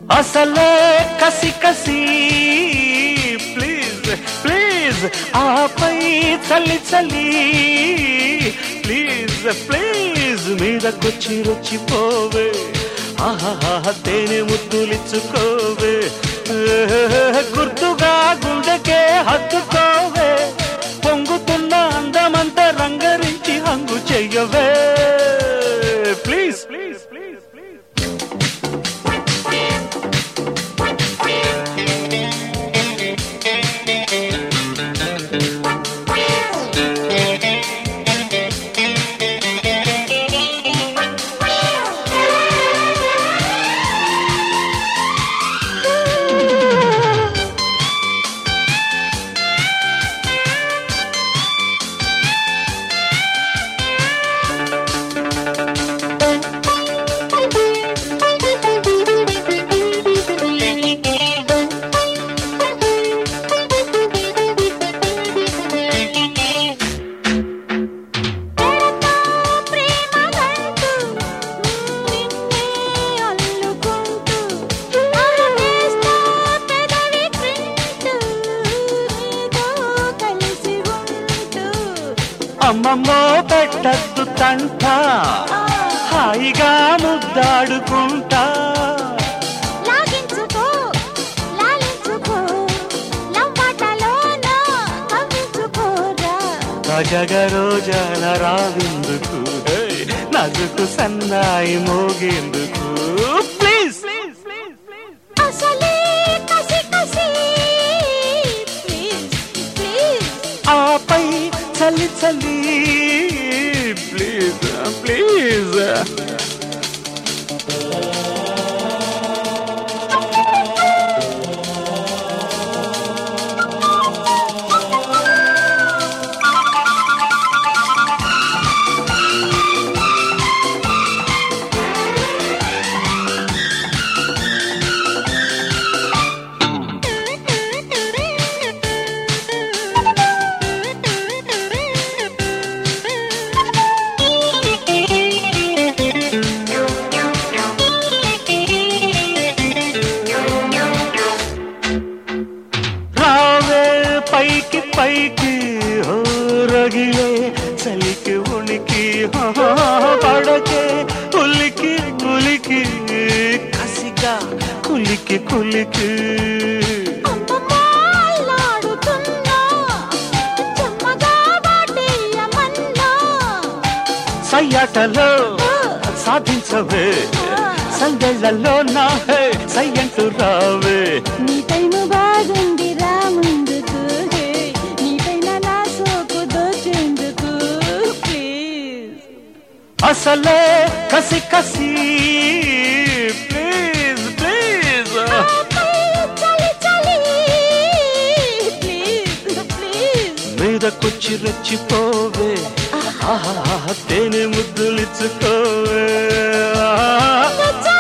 అసలే కసి కసి ప్లీజ్ ప్లీజ్ ఆపై చల్లి చల్లి ప్లీజ్ ప్లీజ్ మీదకొచ్చి రొచ్చిపోవే ఆహా తేనె ముద్దులిచ్చుకోవే గుర్తుగా గుండెకే హత్తుకోవే పొంగుతున్న అందమంతా రంగరించి హంగు చెయ్యవే ప్లీజ్ ప్లీజ్ ప్లీజ్ ప్లీజ్ ప్రేమగంటూ నిన్నే అల్లుకుంటూ ఆవేస్తా పెదవి క్రింటూ నీతో కలిసి ఉంటూ అమ్మమ్మో పెట్టద్దు తంట హాయిగా ముద్దాడుకుంటా లాగించుకో లాలించుకో లంబాటలోన కవ్వించుకోరా గజగ రోజాల రావిందుకు హే, నజుకు సన్నాయి మోగేందుకు ప్లీజ్ అసలే కసి కసి ప్లీజ్ ప్లీజ్ ఆపై చల్లి చల్లి ప్లీజ్ ప్లీజ్ రావే పైకి పైకి హో రగిలే చలికి ఉనికి హో, పడకే కులికి కులికి కసిగా కులికి కులికి అమ్మమ్మాలాడుతున్నా చెమ్మగా బాటేయమన్నా సయ్యాటలో సాధించవే సందళ్ళలో నా హే సయ్యంటూ రావే నీ టైము బాగుంది రా ముందుకు హే. నీపైన నా సోకు దోచేందుకు ప్లీజ్ అసలే కసి కసి ప్లీజ్ ప్లీజ్ చలి చలి ప్లీజ్ ప్లీజ్ మీదకొచ్చి రెచ్చిపోవే ఆహా తేనె ముద్దులిచ్చుకోవే ఆహా. చలి